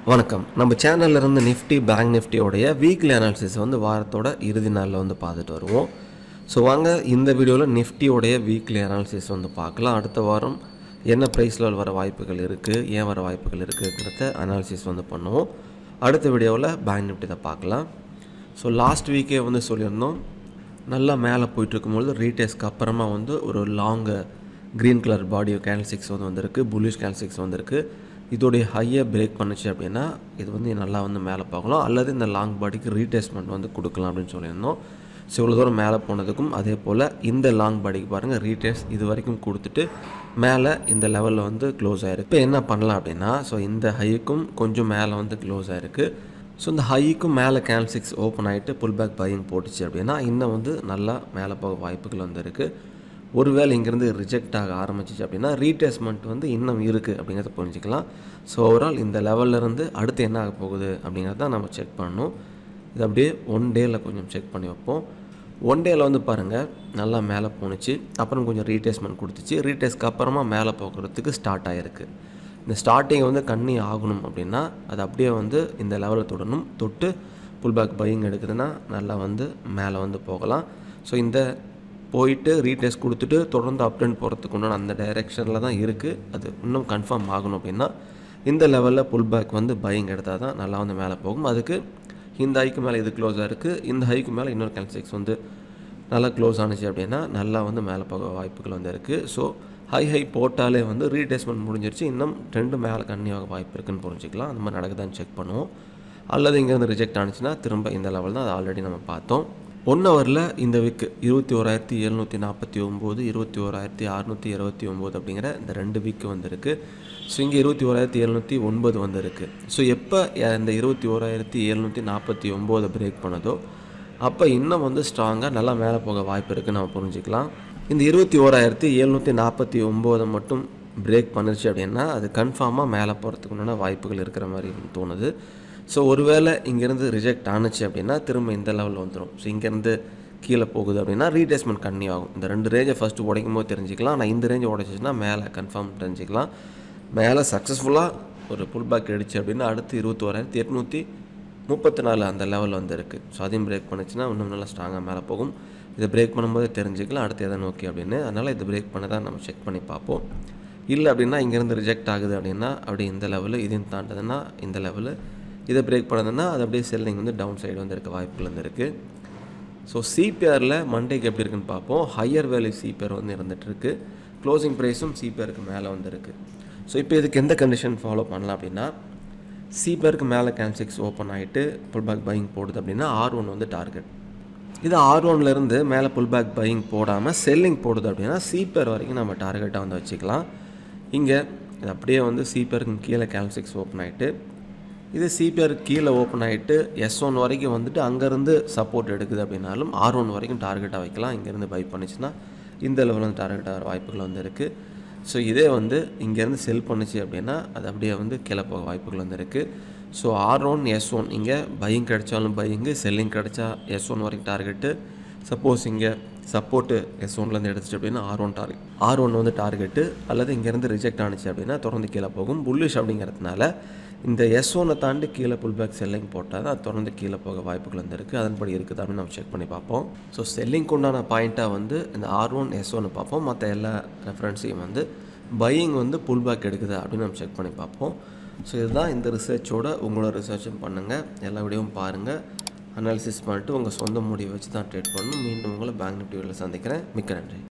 வணக்கம் நம்ம சேனல்ல இருந்து நிஃப்டி பேங்க் நிஃப்டியோடைய வீக்லி அனாலிசிஸ் வந்து வாரத்தோட இறுதி நாளில் வந்து பார்த்துட்டு வருவோம் ஸோ வாங்க இந்த வீடியோவில் நிஃப்டியோடைய வீக்லி அனாலிசிஸ் வந்து பார்க்கலாம் அடுத்த வாரம் என்ன ப்ரைஸ் லெவல் வர வாய்ப்புகள் இருக்குது ஏன் வர வாய்ப்புகள் இருக்குங்கிறத அனாலிசிஸ் வந்து பண்ணுவோம் அடுத்த வீடியோவில் பேங்க் நிஃப்டி தான் பார்க்கலாம் ஸோ லாஸ்ட் வீக்கே வந்து சொல்லியிருந்தோம் நல்லா மேலே போயிட்டு இருக்கும்பொழுது ரீடேஸ்க்கு அப்புறமா வந்து ஒரு லாங்கு க்ரீன் கலர் பாடி கேல்சிக்ஸ் வந்து வந்திருக்கு புல்லிஷ் கேல்சிக்ஸ் வந்திருக்கு இதோடைய ஹையை பிரேக் பண்ணுச்சு அப்படின்னா இது வந்து நல்லா வந்து மேலே போகலாம் அல்லது இந்த லாங் பாடிக்கு ரீடேஸ்மெண்ட் வந்து கொடுக்கலாம் அப்படின்னு சொல்லியிருந்தோம் ஸோ இவ்வளோ தூரம் மேலே போனதுக்கும் அதே போல் இந்த லாங் பாடிக்கு பாருங்கள் ரீடேஸ் இது வரைக்கும் கொடுத்துட்டு மேலே இந்த லெவலில் வந்து க்ளோஸ் ஆயிருக்கு இப்போ என்ன பண்ணலாம் அப்படின்னா ஸோ இந்த ஹைக்கும் கொஞ்சம் மேலே வந்து க்ளோஸ் ஆயிருக்கு ஸோ இந்த ஹைக்கும் மேலே கேல்சிக்ஸ் ஓப்பன் ஆகிட்டு புல் பேக் பையிங் போட்டுச்சு அப்படின்னா இன்னும் வந்து நல்லா மேலே போக வாய்ப்புகள் வந்து இருக்குது ஒருவேளை இங்கேருந்து ரிஜெக்ட் ஆக ஆரம்பிச்சிச்சு அப்படின்னா ரீடேஸ்மெண்ட் வந்து இன்னும் இருக்குது அப்படிங்கிறத புரிஞ்சுக்கலாம் ஸோ ஓவரால் இந்த லெவல்ல இருந்து அடுத்து என்ன ஆக போகுது அப்படிங்கிறத நம்ம செக் பண்ணணும் இது அப்படியே ஒன் டேயில் கொஞ்சம் செக் பண்ணி வைப்போம் ஒன் டேயில் வந்து பாருங்கள் நல்லா மேலே போணுச்சு அப்புறம் கொஞ்சம் ரீடேஸ்மெண்ட் கொடுத்துச்சு ரீடேஸ்க்கு அப்புறமா மேலே போகிறதுக்கு ஸ்டார்ட் ஆகிருக்கு இந்த ஸ்டார்டிங் வந்து கண்ணி ஆகணும் அப்படின்னா அது அப்படியே வந்து இந்த லெவலில் தொடரணும் தொட்டு புல் பேக் பையிங் எடுக்குதுன்னா நல்லா வந்து மேலே வந்து போகலாம் ஸோ இந்த போயிட்டு ரீடெஸ்ட் கொடுத்துட்டு தொடர்ந்து அப் ட்ரெண்ட் போகிறதுக்கு உண்டான அந்த டைரெக்ஷனில் தான் இருக்குது அது இன்னும் கன்ஃபார்ம் ஆகணும் அப்படின்னா இந்த லெவலில் புல் பேக் வந்து பையிங் எடுத்தால் தான் நல்லா வந்து மேலே போகும் அதுக்கு இந்த ஹைக்கு மேலே இது க்ளோஸாக இருக்குது இந்த ஹைக்கு மேலே இன்னொரு கேல்சிக்ஸ் வந்து நல்லா க்ளோஸ் ஆனிச்சு அப்படின்னா நல்லா வந்து மேலே போக வாய்ப்புகள் வந்து இருக்குது ஸோ ஹை ஹை போட்டாலே வந்து ரீடேஸ்மெண்ட் முடிஞ்சிருச்சு இன்னும் ட்ரெண்டு மேலே கன்னியாக வாய்ப்பு இருக்குன்னு புரிஞ்சுக்கலாம் அந்த மாதிரி நடக்குதான்னு செக் பண்ணுவோம் அல்லது இங்கேருந்து ரிஜெக்ட் ஆனிச்சுன்னா திரும்ப இந்த லெவல் தான் அது ஆல்ரெடி நம்ம பார்த்தோம் ஒன் ஹவரில் இந்த வீக்கு இருபத்தி ஓராயிரத்தி எழுநூற்றி நாற்பத்தி ஒம்பது இருபத்தி ஓராயிரத்தி அறநூற்றி இருபத்தி ஒம்பது அப்படிங்கிற இந்த ரெண்டு வீக்கு வந்திருக்கு ஸோ இங்கே இருபத்தி ஓராயிரத்தி எழுநூற்றி ஒன்பது வந்திருக்கு ஸோ எப்போ இந்த இருபத்தி ஓராயிரத்தி எழுநூற்றி நாற்பத்தி ஒம்போதை பிரேக் பண்ணதோ அப்போ இன்னும் வந்து ஸ்ட்ராங்காக நல்லா மேலே போக வாய்ப்பு இருக்குன்னு நம்ம புரிஞ்சுக்கலாம் இந்த இருபத்தி ஓராயிரத்தி எழுநூற்றி நாற்பத்தி ஒம்போதை மட்டும் பிரேக் பண்ணுச்சு அப்படின்னா அது கன்ஃபார்மாக மேலே போகிறதுக்கு உண்டான வாய்ப்புகள் இருக்கிற மாதிரி தோணுது ஸோ ஒருவேளை இங்கேருந்து ரிஜெக்ட் ஆணுச்சு அப்படின்னா திரும்ப இந்த லெவலில் வந்துடும் ஸோ இங்கேருந்து கீழே போகுது அப்படின்னா ரீடேஸ்மெண்ட் கண்ணி ஆகும் இந்த ரெண்டு ரேஞ்சை ஃபஸ்ட்டு உடைக்கும் போது தெரிஞ்சுக்கலாம் ஆனால் இந்த ரேஞ்சை உடைச்சிச்சுன்னா மேலே கன்ஃபார்ம் தெரிஞ்சுக்கலாம் மேலே சக்ஸஸ்ஃபுல்லாக ஒரு புல் பேக் அடிச்சு அப்படின்னா அடுத்து இருபத்தோராயிரத்தி எட்நூற்றி முப்பத்தி நாலு அந்த லெவலில் வந்து இருக்குது ஸோ அதையும் பிரேக் பண்ணுச்சுன்னா இன்னும் நல்லா ஸ்ட்ராங்காக மேலே போகும் இதை பிரேக் பண்ணும்போது தெரிஞ்சுக்கலாம் அடுத்து எதை நோக்கி அப்படின்னு அதனால் இதை பிரேக் பண்ண தான் நம்ம செக் பண்ணி பார்ப்போம் இல்லை அப்படின்னா இங்கேருந்து ரிஜெக்ட் ஆகுது அப்படின்னா அப்படி இந்த லெவலு இதையும் தாண்டதுன்னா இந்த லெவலு இதை பிரேக் பண்ணதுன்னா அது அப்படியே செல்லிங் வந்து டவுன் சைடு வந்து இருக்க வாய்ப்புகள் வந்து இருக்குது ஸோ சிபிஆரில் மண்டேக்கு எப்படி இருக்குன்னு பார்ப்போம் ஹையர் வேல்யூ சிபிஆர் வந்து இருந்துகிட்ருக்கு க்ளோசிங் ப்ரைஸும் சிபிஆருக்கு மேலே வந்து இருக்குது ஸோ இப்போ இதுக்கு எந்த கண்டிஷன் ஃபாலோ பண்ணலாம் அப்படின்னா சிபிஆருக்கு மேலே கேன்சிக்ஸ் ஓப்பன் ஆகிட்டு புல் பேக் பையிங் போடுது அப்படின்னா ஆர் ஒன் வந்து டார்கெட் இது ஆர் ஒன்லேருந்து மேலே புல் பேக் பையிங் போடாமல் செல்லிங் போடுது அப்படின்னா சிபிஆர் வரைக்கும் நம்ம டார்கெட்டாக வந்து வச்சுக்கலாம் இங்கே இது அப்படியே வந்து சிபிஆருக்கு கீழே கேல்சிக்ஸ் ஓப்பன் ஆகிட்டு இது சிபிஆர் கீழே ஓப்பன் ஆகிட்டு எஸ் ஒன் வரைக்கும் வந்துட்டு அங்கேருந்து சப்போர்ட் எடுக்குது அப்படின்னாலும் ஆர் ஒன் வரைக்கும் டார்கெட்டாக வைக்கலாம் இங்கேருந்து பை பண்ணிச்சுன்னா இந்த லெவலில் வந்து டார்கெட் ஆகிற வாய்ப்புகள் வந்து இருக்குது ஸோ இதே வந்து இங்கேருந்து செல் பண்ணுச்சு அப்படின்னா அது அப்படியே வந்து கீழே போக வாய்ப்புகள் வந்து இருக்குது so R one S one இங்கே பையிங் கிடைச்சாலும் பையிங்கு செல்லிங் கிடைச்சா எஸ் ஒன் வரைக்கும் டார்கெட்டு சப்போஸ் இங்கே சப்போர்ட்டு எஸ் ஒன்லேருந்து எடுத்துச்சு அப்படின்னா R one target R one வந்து டார்கெட்டு அல்லது இங்கேருந்து ரிஜெக்ட் ஆனிச்சு அப்படின்னா தொடர்ந்து கீழே போகும் புல்லிஷ் அப்படிங்கிறதுனால இந்த எஸ் ஒன்னை தாண்டி கீழே புல் பேக் செல்லிங் போட்டால் தான் அது தொடர்ந்து கீழே போக வாய்ப்புகள் வந்து இருக்குது அதன்படி இருக்குது அப்படின்னு நம்ம செக் பண்ணி பார்ப்போம் ஸோ செல்லிங்க்கு உண்டான பாயிண்ட்டாக வந்து இந்த ஆர் ஒன் எஸ் ஒன்று பார்ப்போம் மற்ற எல்லா ரெஃபரன்ஸையும் வந்து பையிங் வந்து புல் பேக் எடுக்குதா அப்படின்னு நம்ம செக் பண்ணி பார்ப்போம் ஸோ இதுதான் இந்த ரிசர்ச்சோட உங்களோட ரிசர்ச்சும் பண்ணுங்கள் எல்லா வீடியோவும் பாருங்கள் அனாலிசிஸ் பண்ணிட்டு உங்கள் சொந்த முடிவை வச்சு தான் ட்ரேட் பண்ணணும் மீண்டும் உங்களை பேங்க் நிஃப்டி சந்திக்கிறேன் மிக்க நன்றி